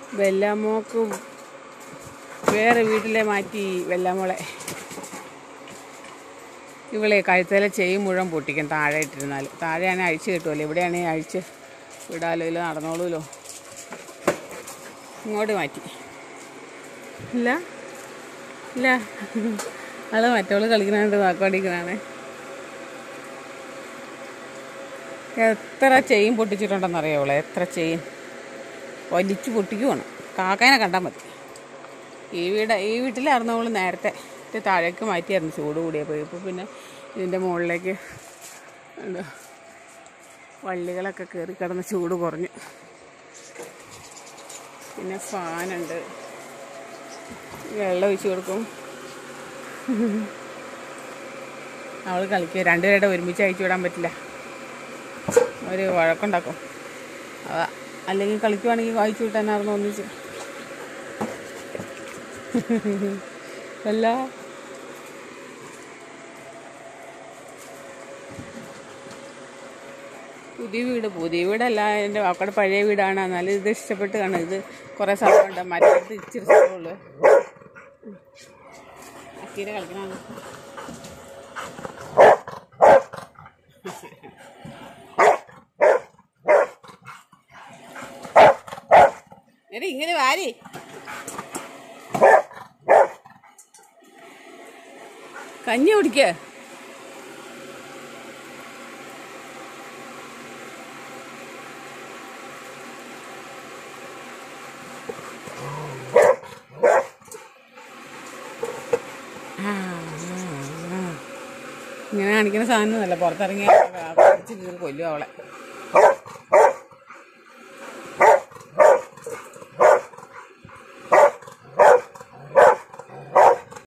വെല്ലാമോക്ക് വേറെ വീട്ടിലെ മാറ്റി വെല്ലാമോളെ ഇവളെ കഴുത്തേലെ ചെയും മുഴുവൻ പൊട്ടിക്കും താഴെ ഇട്ടിരുന്നാൽ താഴെയാണെങ്കിൽ അഴിച്ച് കിട്ടുമല്ലോ ഇവിടെയാണെങ്കിൽ അഴിച്ച് വിടാലോ ഇല്ല നടന്നോളൂലോ ഇങ്ങോട്ട് മാറ്റി ഇല്ല ഇല്ല അത് മറ്റവള് കളിക്കണുണ്ട് വാക്കോടിക്കണാണ് എത്ര ചെയിൻ പൊട്ടിച്ചിട്ടുണ്ടെന്നറിയോ അവളെ എത്ര ചെയിൻ വലിച്ചു പൊട്ടിക്കുവാണ് കാക്കേനെ കണ്ടാൽ മതി ഈ വീട് ഈ വീട്ടിലായിരുന്നു അവൾ നേരത്തെ ഇത് താഴേക്ക് മാറ്റിയായിരുന്നു ചൂട് കൂടിയപ്പോൾ ഇപ്പോൾ പിന്നെ ഇതിൻ്റെ മുകളിലേക്ക് എന്താ വള്ളികളൊക്കെ കയറി കിടന്ന് ചൂട് കുറഞ്ഞു പിന്നെ ഫാനുണ്ട് വെള്ളം ഒഴിച്ച് കൊടുക്കും അവൾ കളിക്കുക രണ്ടുപേരുടെ ഒരുമിച്ച് അയച്ചു വിടാൻ പറ്റില്ല ഒരു വഴക്കുണ്ടാക്കും അതാ അല്ലെങ്കിൽ കളിക്കുവാണെങ്കിൽ വായിച്ചു വിട്ടാനായിരുന്നു ഒന്നിച്ച് അല്ല പുതിയ വീട് പുതിയ വീടല്ല എൻ്റെ വാക്കടെ പഴയ വീടാണ് എന്നാലും ഇത് ഇഷ്ടപ്പെട്ട് കാണും ഇത് കുറേ സ്ഥലമുണ്ട് മറ്റേത് ഇച്ചിരി സ്ഥലമുള്ളൂ അക്കീരെ കളിക്കണം എടി ഇങ്ങനെ വാരി കഞ്ഞി കുടിക്ക ഇങ്ങനെ കാണിക്കുന്ന സാധനമൊന്നുമല്ല പുറത്തിറങ്ങിയ കൊല്ലും അവളെ